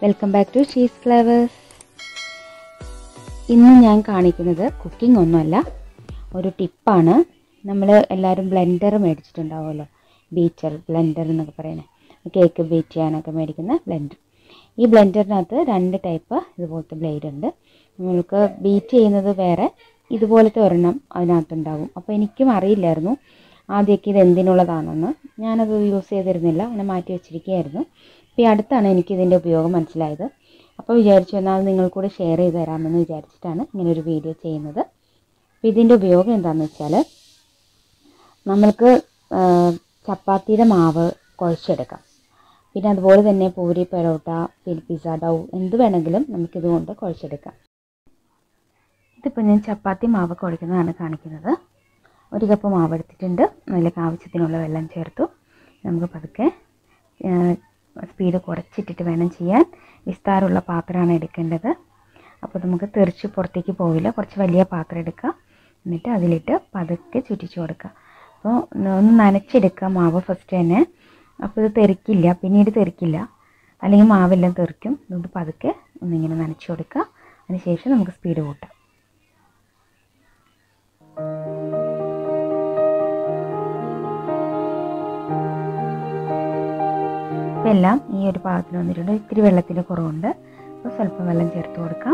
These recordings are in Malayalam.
welcome back to Cheese Flavours ഇന്ന് ഞാൻ കാണിക്കുന്നത് കുക്കിംഗ് ഒന്നുമല്ല ഒരു ടിപ്പാണ് നമ്മൾ എല്ലാവരും ബ്ലെൻഡർ മേടിച്ചിട്ടുണ്ടാവുമല്ലോ ബീറ്റർ ബ്ലെൻഡർ എന്നൊക്കെ പറയുന്നത് കേക്ക് ബീറ്റ് ചെയ്യാനൊക്കെ മേടിക്കുന്ന ബ്ലെൻഡർ ഈ ബ്ലെൻഡറിനകത്ത് രണ്ട് ടൈപ്പ് ഇതുപോലത്തെ ബ്ലേഡ് ഉണ്ട് നമ്മൾക്ക് ബീറ്റ് ചെയ്യുന്നത് വേറെ ഇതുപോലത്തെ ഒരെണ്ണം അതിനകത്തുണ്ടാവും അപ്പോൾ എനിക്കും അറിയില്ലായിരുന്നു ആദ്യമൊക്കെ ഇത് എന്തിനുള്ളതാണെന്ന് ഞാനത് യൂസ് ചെയ്തിരുന്നില്ല അങ്ങനെ മാറ്റി വെച്ചിരിക്കുകയായിരുന്നു അപ്പോൾ ഈ അടുത്താണ് എനിക്ക് ഇതിൻ്റെ ഉപയോഗം മനസ്സിലായത് അപ്പോൾ വിചാരിച്ചു എന്നാൽ അത് നിങ്ങൾ കൂടെ ഷെയർ ചെയ്ത് തരാമെന്ന് വിചാരിച്ചിട്ടാണ് ഇങ്ങനെ ഒരു വീഡിയോ ചെയ്യുന്നത് അപ്പോൾ ഇതിൻ്റെ ഉപയോഗം എന്താണെന്ന് വെച്ചാൽ നമ്മൾക്ക് ആ, ചപ്പാത്തിയുടെ മാവ് കുഴച്ചെടുക്കാം പിന്നെ അതുപോലെ തന്നെ പൂരി പെറോട്ട പിന്നെ പിസ്സ ഡൗ എന്ത് വേണമെങ്കിലും നമുക്കിതുകൊണ്ട് കുഴച്ചെടുക്കാം ഇതിപ്പോൾ ഞാൻ ചപ്പാത്തി മാവ് കുഴക്കുന്നതാണ് കാണിക്കുന്നത് ഒരു കപ്പ് മാവ് എടുത്തിട്ടുണ്ട് അതിലേക്ക് ആവശ്യത്തിനുള്ള വെള്ളം ചേർത്തു നമുക്ക് പതുക്കെ സ്പീഡ് കുറച്ചിട്ടിട്ട് വേണം ചെയ്യാൻ വിസ്താരമുള്ള പാത്രമാണ് എടുക്കേണ്ടത് അപ്പോൾ നമുക്ക് തെറിച്ച് പുറത്തേക്ക് പോവില്ല കുറച്ച് വലിയ പാത്രം എടുക്കുക എന്നിട്ട് അതിലിട്ട് പതുക്കെ ചുറ്റിച്ചു കൊടുക്കുക അപ്പോൾ ഒന്ന് നനച്ചെടുക്കുക മാവ് ഫസ്റ്റ് തന്നെ അപ്പോൾ ഇത് തെറിക്കില്ല പിന്നീട് തെറിക്കില്ല അല്ലെങ്കിൽ മാവെല്ലാം തെറിക്കും അതുകൊണ്ട് പതുക്കെ ഒന്നിങ്ങനെ നനച്ചു കൊടുക്കുക അതിനുശേഷം നമുക്ക് സ്പീഡ് കൂട്ടാം ഇപ്പം എല്ലാം ഈ ഒരു പാകത്തിന് വന്നിട്ടുണ്ട് ഇത്തിരി വെള്ളത്തിൻ്റെ കുറവുണ്ട് അപ്പോൾ സ്വല്പം വെള്ളം ചേർത്ത് കൊടുക്കാം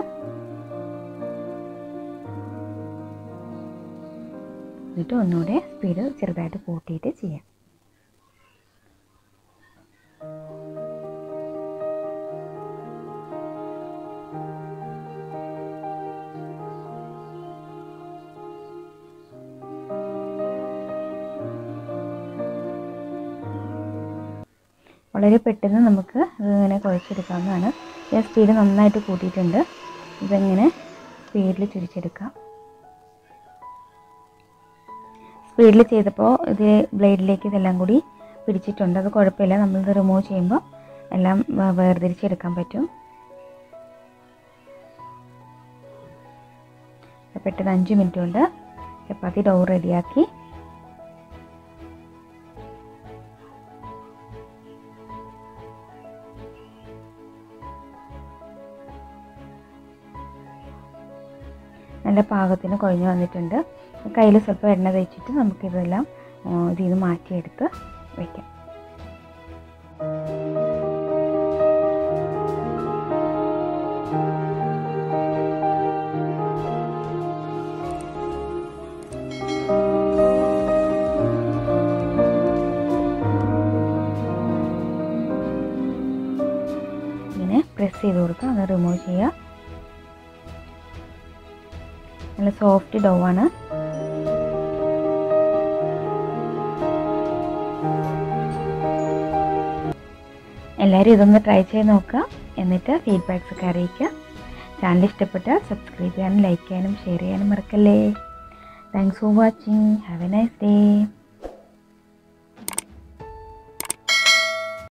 എന്നിട്ട് ഒന്നുകൂടെ സ്പീഡ് ചെറുതായിട്ട് കൂട്ടിയിട്ട് ചെയ്യാം വളരെ പെട്ടെന്ന് നമുക്ക് ഇതിങ്ങനെ കുഴച്ചെടുക്കാവുന്നതാണ് ഞാൻ സ്പീഡ് നന്നായിട്ട് കൂട്ടിയിട്ടുണ്ട് ഇതെങ്ങനെ സ്പീഡിൽ ചുരിച്ചെടുക്കാം സ്പീഡിൽ ചെയ്തപ്പോൾ ഇത് ബ്ലേഡിലേക്ക് ഇതെല്ലാം കൂടി പിടിച്ചിട്ടുണ്ട് അത് കുഴപ്പമില്ല നമ്മളിത് റിമൂവ് ചെയ്യുമ്പോൾ എല്ലാം വേ- വേർതിരിച്ചെടുക്കാൻ പറ്റും അപ്പോൾ പെട്ടെന്ന് അഞ്ച് മിനിറ്റ് കൊണ്ട് ചപ്പാത്തി ഡോ റെഡിയാക്കി നല്ല പാകത്തിന് കുഴഞ്ഞു വന്നിട്ടുണ്ട് കയ്യിൽ സ്വല്പം എണ്ണ തേച്ചിട്ട് നമുക്കിതെല്ലാം ആ, ഇതിൽ നിന്ന് മാറ്റിയെടുത്ത് വയ്ക്കാം ഇങ്ങനെ പ്രസ് ചെയ്ത് കൊടുക്കുക അത് റിമൂവ് ചെയ്യുക നല്ല സോഫ്റ്റ് ഡോ ആണ് എല്ലാവരും ഇതൊന്ന് ട്രൈ ചെയ്ത് നോക്കുക എന്നിട്ട് ഫീഡ്ബാക്സ് ഒക്കെ അറിയിക്കുക ചാനൽ ഇഷ്ടപ്പെട്ടാൽ സബ്സ്ക്രൈബ് ചെയ്യാനും ലൈക്ക് ചെയ്യാനും ഷെയർ ചെയ്യാനും മറക്കല്ലേ thanks for watching have a nice day